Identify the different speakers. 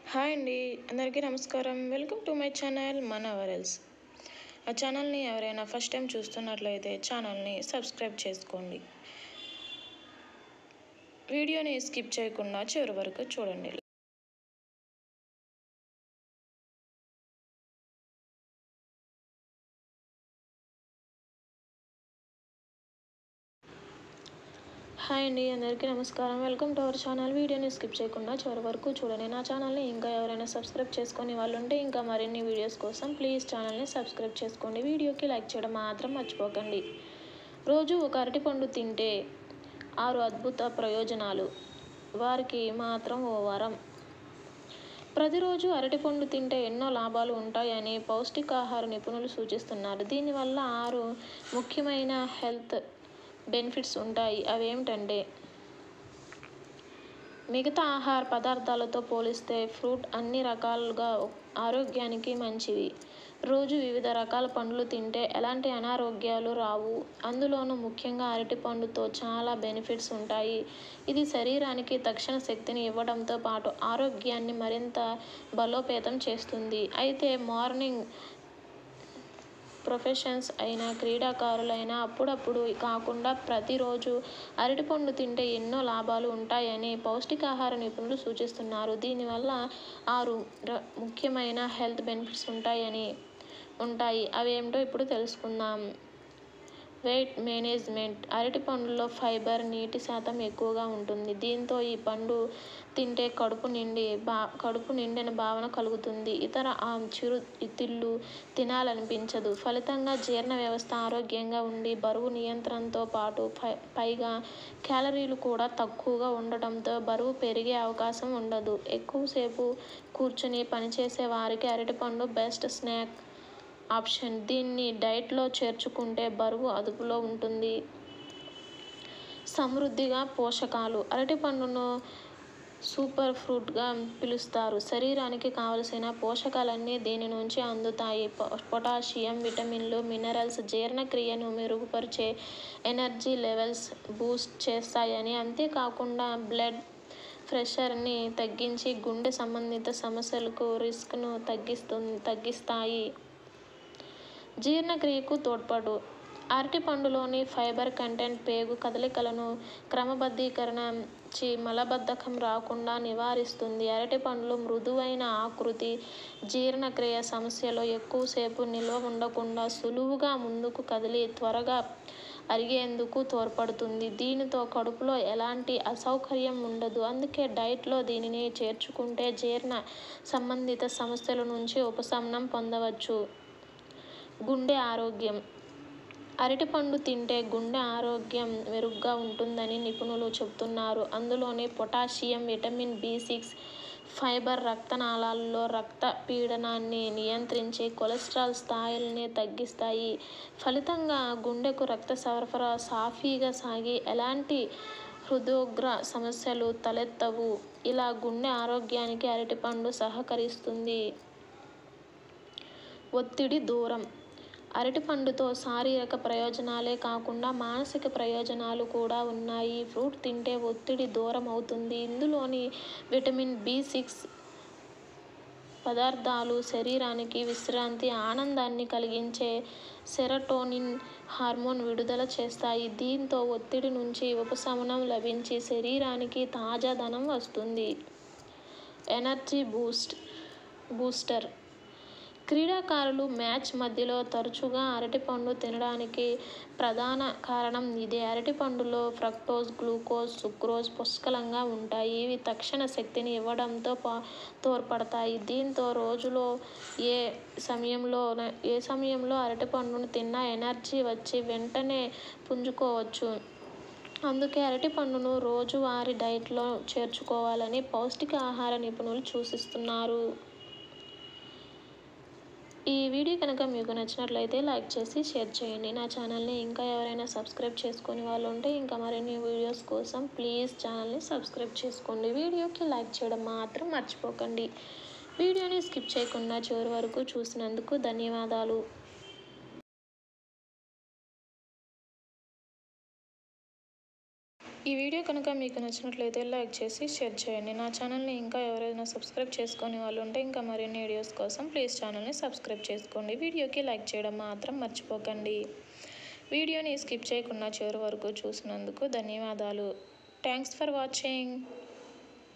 Speaker 1: hi అండి అందరికీ నమస్కారం వెల్కమ్ టు మై ఛానల్ మన వరల్స్ ఆ ఛానల్ని ఎవరైనా ఫస్ట్ టైం చూస్తున్నట్లయితే ఛానల్ని సబ్స్క్రైబ్ చేసుకోండి వీడియోని స్కిప్ చేయకుండా చివరి వరకు చూడండి హాయ్ అండి అందరికీ నమస్కారం వెల్కమ్ టు అవర్ ఛానల్ వీడియోని స్కిప్ చేయకుండా చివరి వరకు చూడండి నా ఛానల్ని ఇంకా ఎవరైనా సబ్స్క్రైబ్ చేసుకొని వాళ్ళు ఉంటే ఇంకా మరిన్ని వీడియోస్ కోసం ప్లీజ్ ఛానల్ని సబ్స్క్రైబ్ చేసుకోండి వీడియోకి లైక్ చేయడం మాత్రం మర్చిపోకండి రోజు ఒక అరటిపండు తింటే ఆరు అద్భుత ప్రయోజనాలు వారికి మాత్రం ఓ వరం ప్రతిరోజు అరటిపండు తింటే ఎన్నో లాభాలు ఉంటాయని పౌష్టికాహార నిపుణులు సూచిస్తున్నారు దీనివల్ల ఆరు ముఖ్యమైన హెల్త్ బెనిఫిట్స్ ఉంటాయి అవేమిటంటే మిగతా ఆహార పదార్థాలతో పోలిస్తే ఫ్రూట్ అన్ని రకాలుగా ఆరోగ్యానికి మంచివి రోజు వివిధ రకాల పండ్లు తింటే ఎలాంటి అనారోగ్యాలు రావు అందులోనూ ముఖ్యంగా అరటిపండుతో చాలా బెనిఫిట్స్ ఉంటాయి ఇది శరీరానికి తక్షణ శక్తిని ఇవ్వడంతో పాటు ఆరోగ్యాన్ని మరింత బలోపేతం చేస్తుంది అయితే మార్నింగ్ ప్రొఫెషన్స్ అయిన క్రీడాకారులైనా అప్పుడప్పుడు కాకుండా ప్రతిరోజు అరటిపండు తింటే ఎన్నో లాభాలు ఉంటాయని పౌష్టికాహార నిపుణులు సూచిస్తున్నారు దీనివల్ల ఆరు ర- ముఖ్యమైన హెల్త్ బెనిఫిట్స్ ఉంటాయని ఉంటాయి అవేమిటో ఇప్పుడు తెలుసుకుందాం వెయిట్ మేనేజ్మెంట్ అరటి పండులో ఫైబర్ నీటి శాతం ఎక్కువగా ఉంటుంది దీంతో ఈ పండు తింటే కడుపు నిండి బా కడుపు నిండిన భావన కలుగుతుంది ఇతర ఆ చిరు తిళ్ళు తినాలనిపించదు ఫలితంగా జీర్ణ వ్యవస్థ ఆరోగ్యంగా ఉండి బరువు నియంత్రణతో పాటు పై పైగా క్యాలరీలు కూడా తక్కువగా ఉండటంతో బరువు పెరిగే అవకాశం ఉండదు ఎక్కువసేపు కూర్చుని పనిచేసే వారికి అరటిపండు బెస్ట్ స్నాక్ ఆప్షన్ దీన్ని డైట్లో చేర్చుకుంటే బరువు అదుపులో ఉంటుంది సమృద్ధిగా పోషకాలు అరటిపండును సూపర్ ఫ్రూట్గా పిలుస్తారు శరీరానికి కావలసిన పోషకాలన్నీ దీని నుంచి అందుతాయి పొ- పొటాషియం విటమిన్లు మినరల్స్ జీర్ణక్రియను మెరుగుపరిచే ఎనర్జీ లెవెల్స్ బూస్ట్ చేస్తాయని అంతేకాకుండా బ్లడ్ ప్రెషర్ని తగ్గించి గుండె సంబంధిత సమస్యలకు రిస్క్ను తగ్గిస్తు తగ్గిస్తాయి జీర్ణక్రియకు తోడ్పడు అరటి పండులోని ఫైబర్ కంటెంట్ పేగు కదలికలను క్రమబద్ధీకరించి మలబద్ధకం రాకుండా నివారిస్తుంది అరటి పండ్లు మృదువైన ఆకృతి జీర్ణక్రియ సమస్యలో ఎక్కువసేపు నిల్వ ఉండకుండా సులువుగా ముందుకు కదిలి త్వరగా అరిగేందుకు తోడ్పడుతుంది దీనితో కడుపులో ఎలాంటి అసౌకర్యం ఉండదు అందుకే డైట్లో దీనిని చేర్చుకుంటే జీర్ణ సంబంధిత సమస్యల నుంచి ఉపశమనం పొందవచ్చు గుండె ఆరోగ్యం అరటిపండు తింటే గుండె ఆరోగ్యం మెరుగ్గా ఉంటుందని నిపుణులు చెబుతున్నారు అందులోని potassium vitamin B six fibre రక్తనాళాల్లో రక్త పీడనాన్ని నియంత్రించి కొలెస్ట్రాల్ స్థాయిల్ని తగ్గిస్తాయి ఫలితంగా గుండెకు రక్త సరఫరా సాఫీగా సాగి ఎలాంటి హృదోగ్ర సమస్యలు తలెత్తవు ఇలా గుండె ఆరోగ్యానికి అరటిపండు సహకరిస్తుంది ఒత్తిడి దూరం అరటిపండుతో శారీరక ప్రయోజనాలే కాకుండా మానసిక ప్రయోజనాలు కూడా ఉన్నాయి ఫ్రూట్ తింటే ఒత్తిడి దూరం అవుతుంది ఇందులోని విటమిన్ బి సిక్స్ పదార్థాలు శరీరానికి విశ్రాంతి ఆనందాన్ని కలిగించే సెరటోనిన్ హార్మోన్ విడుదల చేస్తాయి దీంతో ఒత్తిడి నుంచి ఉపశమనం లభించి శరీరానికి తాజాదనం వస్తుంది ఎనర్జీ బూస్ట్ బూస్టర్ క్రీడాకారులు మ్యాచ్ మధ్యలో తరచుగా అరటిపండు తినడానికి ప్రధాన కారణం ఇదే అరటిపండులో ఫ్రక్టోజ్ గ్లూకోజ్ సుక్రోజ్ పుష్కలంగా ఉంటాయి ఇవి తక్షణ శక్తిని ఇవ్వడంతో పా తోడ్పడతాయి దీంతో రోజులో ఏ సమయంలో ఏ సమయంలో అరటిపండును తిన్నా ఎనర్జీ వచ్చి వెంటనే పుంజుకోవచ్చు అందుకే అరటిపండును రోజువారీ డైట్లో చేర్చుకోవాలని పౌష్టిక ఆహార నిపుణులు సూచిస్తున్నారు ఈ వీడియో కనుక మీకు నచ్చినట్లయితే లైక్ చేసి షేర్ చేయండి నా ఛానల్ని ఇంకా ఎవరైనా సబ్స్క్రైబ్ చేసుకునే వాళ్ళు ఉంటే ఇంకా మరిన్ని వీడియోస్ కోసం ప్లీజ్ ఛానల్ని సబ్స్క్రైబ్ చేసుకోండి వీడియోకి లైక్ చేయడం మాత్రం మర్చిపోకండి వీడియోని స్కిప్ చేయకుండా చివరి వరకు చూసినందుకు ధన్యవాదాలు ఈ వీడియో కనుక మీకు నచ్చినట్లయితే లైక్ చేసి షేర్ చేయండి నా ఛానల్ని ఇంకా ఎవరైనా సబ్స్క్రైబ్ చేసుకొని వాళ్ళు ఉంటే ఇంకా మరిన్ని వీడియోస్ కోసం ప్లీజ్ ఛానల్ని సబ్స్క్రైబ్ చేసుకోండి వీడియోకి లైక్ చేయడం మాత్రం మర్చిపోకండి వీడియోని స్కిప్ చేయకుండా చివరి వరకు చూసినందుకు ధన్యవాదాలు థ్యాంక్స్ ఫర్ వాచింగ్